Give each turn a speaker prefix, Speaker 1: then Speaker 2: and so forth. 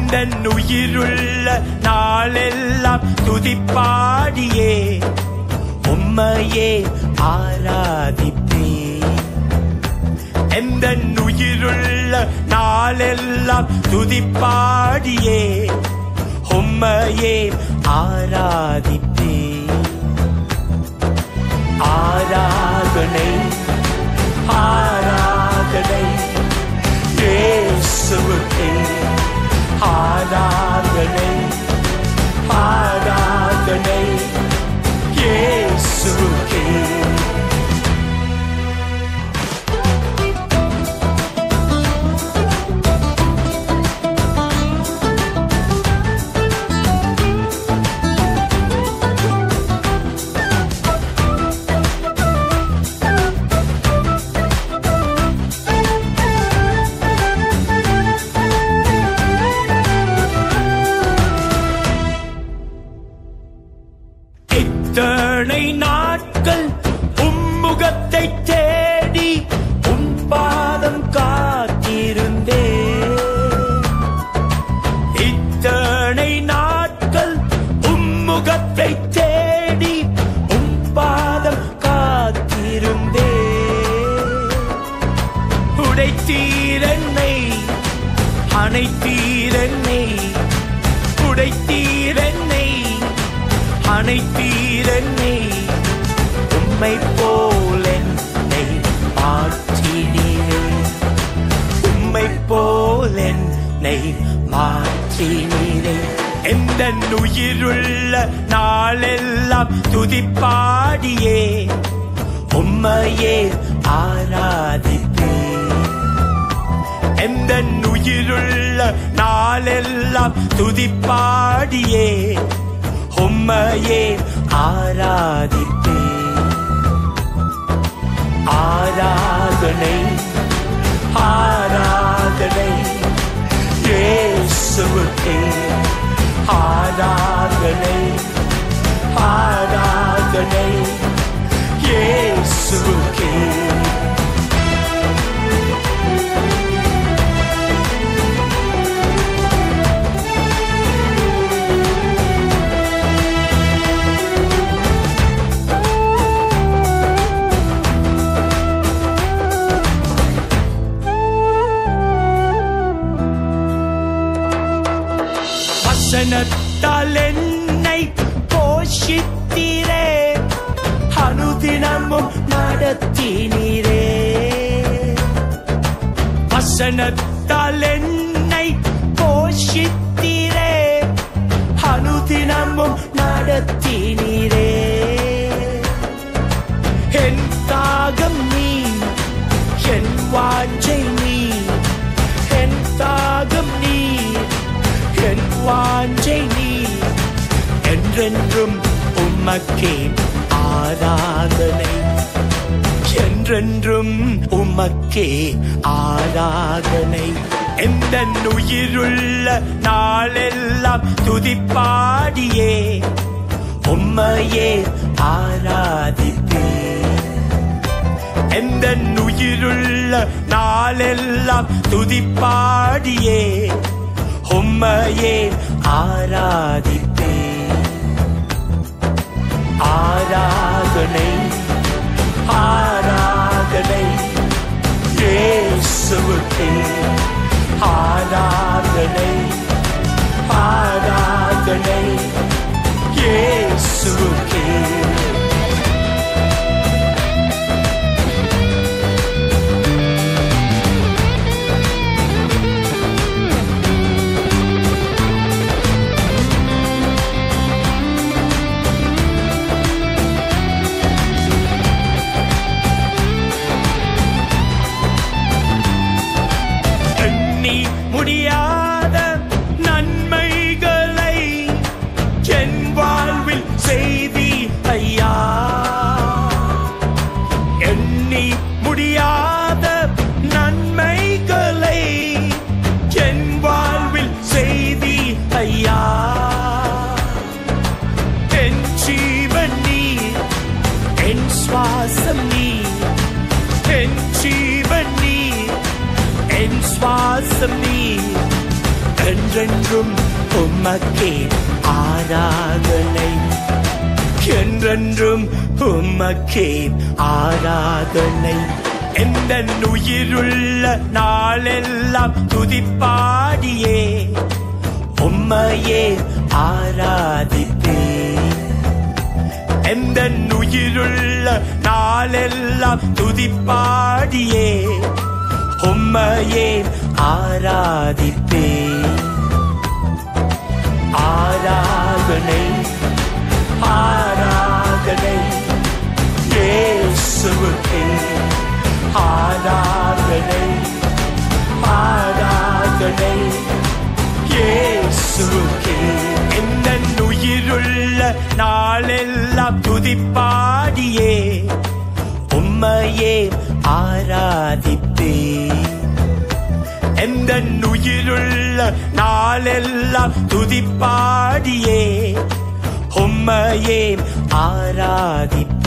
Speaker 1: எந்த உயிருள்ள நாளெல்லாம் துதிப்பாடியே உம்மையே ஆராதிப்பே எந்த உயிருள்ள நாளெல்லாம் துதிப்பாடியே உம்மையே ஆராதிப்பே ஆராதனை ஆராதனை இயேசுவுக்கே ஆராதனை ஆராதனை இயேசுவுக்கே இத்தனை நாட்கள் உம்முகத்தை தேடி உன் பாதம் காத்திருந்தே இத்தனை நாட்கள் உம்முகத்தை தேடி உன் பாதம் காத்திருந்தே உடைத்தீரன்னை அனைத்தீரன்னை உடைத்தீரன்னை அனைத்தீரன்னை உம்மை போல் என்னை மாற்றினீரே உம்மை போல் என்னை மாற்றினீரே எந்த உயிருள்ள நாளெல்லாம் துதிப்பாடியே உம்மையே ஆராதிப்பே எந்த உயிருள்ள நாளெல்லாம் துதிப்பாடியே உம்மையே ஆராதிப்பே ஆராதனை ஆராதனை இயேசுவுக்கே ஆராதனை ஆராதனை இயேசுவுக்கே வசனத்தால் என்னை போஷித்தீரே அனுதினமும் நடத்தினீரே வசனத்தால் என்னை போஷித்தீரே அனுதினமும் நடத்தினீரே என் தாகம் நீ என் வாஞ்சை நீ என் தாகம் நீ என் வாஞ்சை நீ என்றென்றும் உமக்கே ஆராதனை என்றென்றும் உமக்கே ஆராதனை எந்த உயிருள்ள நாளெல்லாம் துதிப்பாடியே உம்மையே ஆராதிப்பே எந்த உயிருள்ள நாளெல்லாம் துதிப்பாடியே உம்மையே ஆராதிப்பே ஆராதனை ஆராதனை இயேசுவுக்கே ஆராதனை ஆராதனை இயேசுவுக்கே எண்ணி முடியாத நன்மைகளை என் வாழ்வில் செய்தி ஐயா எண்ணி முடியாத நன்மைகளை என் வாழ்வில் செய்தி ஐயா என் ஜீவன் நீ என் சுவாசம் நீ என் ஜீவன் நீ என் சுவாசம் நீ என்றென்றும் உமக்கே ஆராதனை என்றென்றும் உமக்கே ஆராதனை எந்த உயிருள்ள நாளெல்லாம் துதிப்பாடியே உம்மையே ஆராதிப்பேன் எந்த உயிருள்ள நாளெல்லாம் துதிப்பாடியே உம்மையே ஆராதிப்பேன் ஆராதனை ஆராதனை இயேசுவுக்கே ஆராதனை ஆராதனை இயேசுவுக்கே எந்த உயிருள்ள நாளெல்லாம் துதிப்பாடியே உம்மையே ஆராதிப்பேன் எந்த உயிருள்ள நாளெல்லாம் துதிப்பாடியே உம்மையே ஆராதிப்பேன்